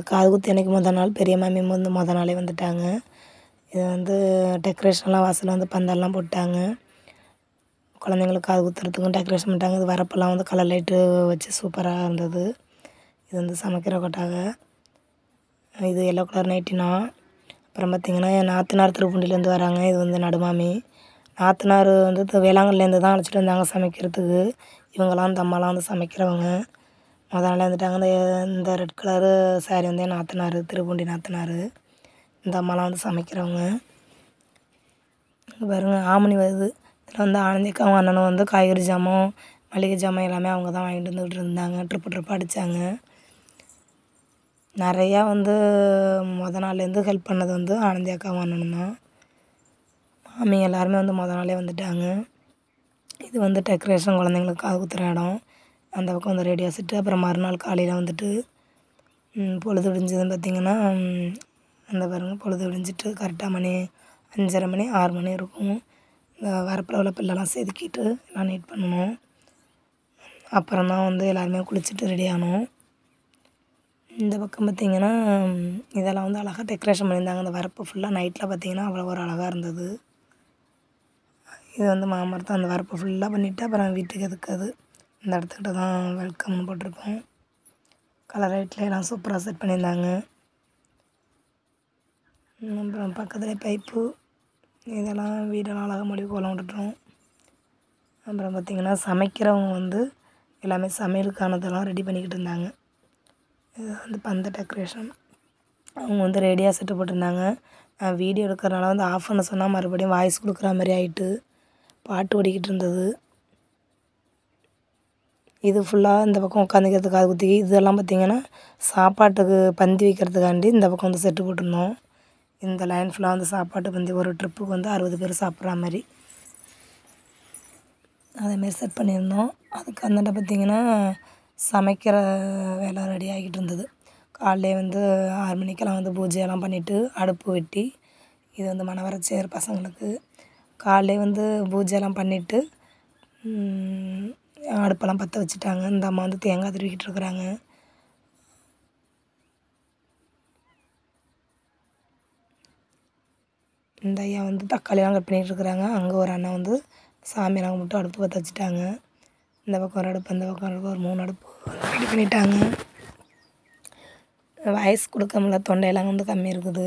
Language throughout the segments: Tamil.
காது குத்து அன்னைக்கு முத நாள் பெரிய மாமி வந்து முத நாளே வந்துட்டாங்க இது வந்து டெக்கரேஷன்லாம் வாசலில் வந்து பந்தல்லாம் போட்டாங்க குழந்தைங்களுக்கு காது குத்துறதுக்கும் டெக்கரேஷன் பண்ணிட்டாங்க இது வரப்பெல்லாம் வந்து கலர் லைட்டு வச்சு சூப்பராக இருந்தது இது வந்து சமைக்கிற கொட்டாகை இது எல்லோ கலர் நைட்டினா அப்புறம் பார்த்திங்கன்னா என் நாத்தனார் திருப்பூண்டிலேருந்து வராங்க இது வந்து நடுமாமி நாத்தனார் வந்து து- வேளாங்கண்ணிலேருந்து தான் அழைச்சிட்டு வந்தாங்க சமைக்கிறதுக்கு இவங்கெல்லாம் இந்த அம்மாலாம் வந்து சமைக்கிறவங்க முத நாளே வந்துட்டாங்க இந்த இந்த ரெட் கலரு சாரி வந்து என் நாத்தனார் திருப்பூண்டி நாத்தனார் இந்த அம்மாலாம் வந்து சமைக்கிறவங்க இங்க பாருங்க ஆமணி வருது இதில் வந்து ஆனந்திக்கு அவங்க அண்ணனும் வந்து காய்கறி ஜாமான் மளிகை ஜாமான் எல்லாமே அவங்க தான் வாங்கிட்டு வந்துக்கிட்டு இருந்தாங்க ட்ரிப்பு ட்ரிப்பு அடித்தாங்க நிறையா வந்து முத நாள்லேருந்து ஹெல்ப் பண்ணது வந்து ஆனந்தி அக்காவும் அண்ணனும் தான் மாமி எல்லாருமே வந்து முத நாளே வந்துட்டாங்க இது வந்து டெக்கரேஷன் குழந்தைங்களுக்கு காது குத்துற இடம் அந்த பக்கம் வந்து ரேடியோ செட்டு அப்புறம் மறுநாள் காலையில் வந்துட்டு ம், பொழுது விடிஞ்சதுன்னு பார்த்திங்கன்னா ம், அந்த பாருங்க பொழுது விடிஞ்சிட்டு கரெக்டாக மணி அஞ்சரை மணி ஆறு மணி இருக்கும் இந்த வரப்பில் உள்ள பிள்ளைலாம் செதுக்கிட்டு எல்லாம் நீட் பண்ணணும் அப்புறம் தான் வந்து எல்லாருமே குளிச்சுட்டு ரெடி ஆனோம் இந்த பக்கம் பார்த்திங்கன்னா ம், இதெல்லாம் வந்து அழகாக டெக்கரேஷன் பண்ணியிருந்தாங்க அந்த வரப்பு ஃபுல்லாக நைட்டில் பார்த்திங்கன்னா அவ்வளோ ஒரு அழகாக இருந்தது இது வந்து மாமரத்தை அந்த வரப்பு ஃபுல்லாக பண்ணிவிட்டு அப்புறம் வீட்டுக்கு எதுக்குது இந்த இடத்துக்கிட்ட தான் வெல்கம்னு போட்டிருக்கோம் கலர் லைட்டில் எல்லாம் சூப்பராக செட் பண்ணியிருந்தாங்க ம், அப்புறம் பக்கத்துலேயே பைப்பு இதெல்லாம் வீடெல்லாம் அழகாக மொழி கோலம் விட்டுட்டோம் அப்புறம் பார்த்திங்கன்னா சமைக்கிறவங்க வந்து எல்லாமே சமையலுக்கானதெல்லாம் ரெடி பண்ணிக்கிட்டு இருந்தாங்க இது வந்து பந்த டெக்கரேஷன் அவங்க வந்து ரெடியாக செட்டு போட்டிருந்தாங்க நான் வீடியோ எடுக்கிறனால வந்து ஆஃப் பண்ண சொன்னால் மறுபடியும் வாய்ஸ் கொடுக்குற மாதிரி ஆயிட்டு பாட்டு ஓடிக்கிட்டு இருந்தது இது ஃபுல்லாக இந்த பக்கம் உட்காந்துக்கிறதுக்கு காது குத்தி இதெல்லாம் பார்த்திங்கன்னா சாப்பாட்டுக்கு பந்தி வைக்கிறதுக்காண்டி இந்த பக்கம் வந்து செட்டு போட்டிருந்தோம் இந்த லைன் ஃபுல்லாக வந்து சாப்பாட்டு பந்தி ஒரு ட்ரிப்புக்கு வந்து அறுபது பேர் சாப்பிட்ற மாதிரி அதேமாரி செட் பண்ணியிருந்தோம் அதுக்கு அந்தாண்ட பார்த்திங்கன்னா சமைக்கிற வேலை ரெடி ஆகிட்டு இருந்தது காலையிலே வந்து ஆறு மணிக்கெல்லாம் வந்து பூஜையெல்லாம் பண்ணிவிட்டு அடுப்பு வெட்டி இது வந்து மணவரச்சேர் பசங்களுக்கு காலையிலே வந்து பூஜையெல்லாம் பண்ணிவிட்டு அடுப்பெல்லாம் பற்ற வச்சுட்டாங்க இந்த அம்மா வந்து தேங்காய் திருவிக்கிட்டு இருக்கிறாங்க இந்த ஐயா வந்து தக்காளியெல்லாம் கட் பண்ணிகிட்டு இருக்கிறாங்க அங்கே ஒரு அண்ணன் வந்து சாமியெல்லாம் கும்பிட்டு அடுப்பு பற்ற வச்சுட்டாங்க இந்த பக்கம் ஒரு அடுப்பு அந்த பக்கம் ஒரு அடுப்பு ஒரு மூணு அடுப்பு ரெடி பண்ணிட்டாங்க வயசு கொடுக்க முடியல தொண்டையெல்லாம் வந்து கம்மி இருக்குது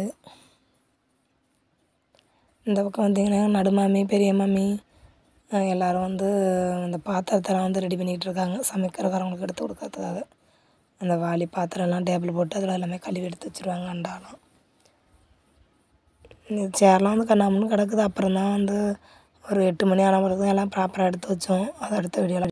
இந்த பக்கம் வந்தீங்கன்னா நடுமாமி பெரிய மாமி அஹ் எல்லாரும் வந்து அந்த பாத்திரத்தெல்லாம் வந்து ரெடி பண்ணிகிட்டு இருக்காங்க சமைக்கிறக்காரங்களுக்கு எடுத்து கொடுக்கறதுக்காக அந்த வாளி பாத்திரம்லாம் டேபிள் போட்டு அதில் எல்லாமே கழுவி எடுத்து வச்சுருவாங்க அண்டாலாம் இந்த சேர்லாம் வந்து கண்ணாமூன்னு கிடக்குது அப்புறம் தான் வந்து ஒரு எட்டு மணி ஆன பிறகு தான் எல்லாம் ப்ராப்பராக எடுத்து வச்சோம் அதை அடுத்த வீடியோவில்